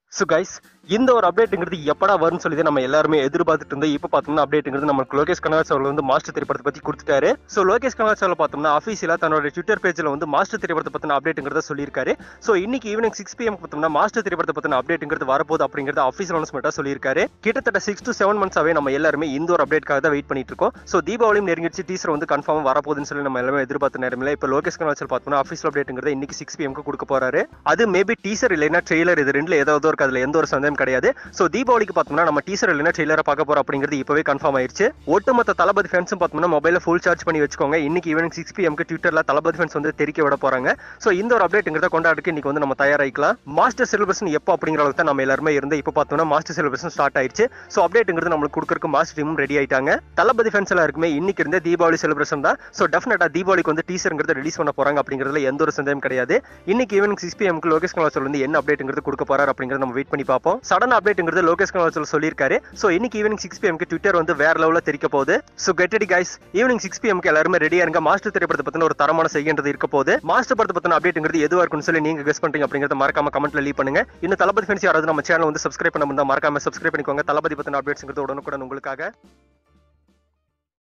so guys இந்த ஒரு அப்டேட்டுங்கிறது எப்படா வரும்னு சொல்லி தான் நம்ம எல்லாருமே எதிர்பார்த்துட்டு இருந்தோம் இப்போ பார்த்தோம்னா அப்டேட்டுங்கிறது நமக்கு லோகேஷ் கனகராஜ் அவர்கள் வந்து மாஸ்டர் திரைப்படத்தை பற்றி கொடுத்துட்டாரு ஸோ லோகேஷ் கனகராஜ் அவர்கள் பார்த்தோம்னா அஃபீஷியலாக தன்னோட ட்விட்டர் பேஜில் வந்து மாஸ்டர் திரைப்படத்தை பற்றின அப்டேட்டுங்கிறத சொல்லியிருக்காரு ஸோ இன்னைக்கு ஈவினிங் சிக்ஸ் பிஎம் பார்த்தோம்னா மாஸ்டர் திரைப்படத்தை பற்றின அப்டேட்டுங்கிறது வரப்போகுது அப்படிங்கிறது அஃபீஷியல் அனௌன்ஸ்மெண்ட்டாக சொல்லியிருக்காரு கிட்டத்தட்ட சிக்ஸ் டு செவன் மந்த்ஸாவே நம்ம எல்லாருமே இந்த ஒரு அப்டேட்காக தான் வெயிட் பண்ணிட்டு இருக்கோம் ஸோ தீபாவளியும் நெருங்கிடுச்சு டீசர் வந்து கன்ஃபார்ம் வரப்போகுதுன்னு சொல்லி நம்ம எல்லாமே எதிர்பார்த்த நேரமில்ல இப்போ லோகேஷ் கனகராஜ் பார்த்தோம்னா அஃபீஷியல் அப்டேட்டுங்கிறது இன்னைக்கு சிக்ஸ் பிஎம்க்கு கொடுக்க போறாரு அது மேபி டீசர் இல்லைன்னா ட்ரெய்லர் இது ரெண்டுல ஏதாவது ஒரு அதுல எந்த ஒரு சந்தேகம் கிடையாது ஸோ தீபாவளிக்கு பார்த்தோம்னா நம்ம டீசர் இல்லைன்னா ட்ரெய்லரை பார்க்க போறோம் அப்படிங்கிறது இப்பவே கன்ஃபார்ம் ஆயிருச்சு ஒட்டுமொத்த தளபதி ஃபேன்ஸும் பார்த்தோம்னா மொபைல ஃபுல் சார்ஜ் பண்ணி வச்சுக்கோங்க இன்னைக்கு ஈவினிங் சிக்ஸ் பிஎம்க்கு ட்விட்டர்ல தளபதி ஃபேன்ஸ் வந்து தெரிக்க விட போறாங்க ஸோ இந்த ஒரு அப்டேட்டுங்கிறத கொண்டாடுக்கு இன்னைக்கு வந்து நம்ம தயாராகிக்கலாம் மாஸ்டர் செலிபிரேஷன் எப்போ அப்படிங்கிற அளவுக்கு தான் நம்ம எல்லாருமே இருந்து இப்போ பார்த்தோம்னா மாஸ்டர் செலிபிரேஷன் ஸ்டார்ட் ஆயிடுச்சு ஸோ அப்டேட்டுங்கிறது நம்மளுக்கு கொடுக்கறதுக்கு மாஸ்டர் டீமும் ரெடி ஆயிட்டாங்க தளபதி ஃபேன்ஸ் எல்லாருக்குமே இன்னைக்கு இருந்தே தீபாவளி செலிபிரேஷன் தான் ஸோ டெஃபினட்டா தீபாவளிக்கு வந்து டீசருங்கிறத ரிலீஸ் பண்ண போறாங்க அப்படிங்கிறதுல எந்த ஒரு சந்தேகம் கிடையாது இன்னைக்கு ஈவினிங் சிக்ஸ் பிஎம்க்கு லோகேஷ் கனவாசல் வந்து என்ன அப்டேட்டுங்கிறது கொடுக்க போறாரு அப்படிங்கிறத நம்ம வெயிட் பண்ணி பார்ப்போம் சடன் அப்டேட்டுங்கிறது லோகேஷ் கனவாசல் சொல்லியிருக்காரு ஸோ இன்னைக்கு ஈவினிங் சிக்ஸ் பிஎம்க்கு ட்விட்டர் வந்து வேற லெவலில் தெரிக்க போகுது so get ready guys evening six பிஎம்க்கு எல்லாருமே ரெடியா இருங்க மாஸ்டர் திரைப்படத்தை பத்தின ஒரு தரமான செய்கின்றது இருக்க போகுது மாஸ்டர் படத்தை பத்தின அப்டேட்டுங்கிறது எதுவாக இருக்கும்னு சொல்லி நீங்க கெஸ் பண்றீங்க அப்படிங்கிறத மறக்காம கமெண்ட்ல லீவ் பண்ணுங்க இன்னும் தளபதி ஃபேன்ஸ் யாராவது நம்ம சேனல் வந்து சப்ஸ்கிரைப் பண்ண முடிந்தா மறக்காம சப்ஸ்கிரைப் பண்ணிக்கோங்க தளபதி பத்தின அப்டேட்ஸ்ங்கிறது உடனுக்குடன் உங்களுக்காக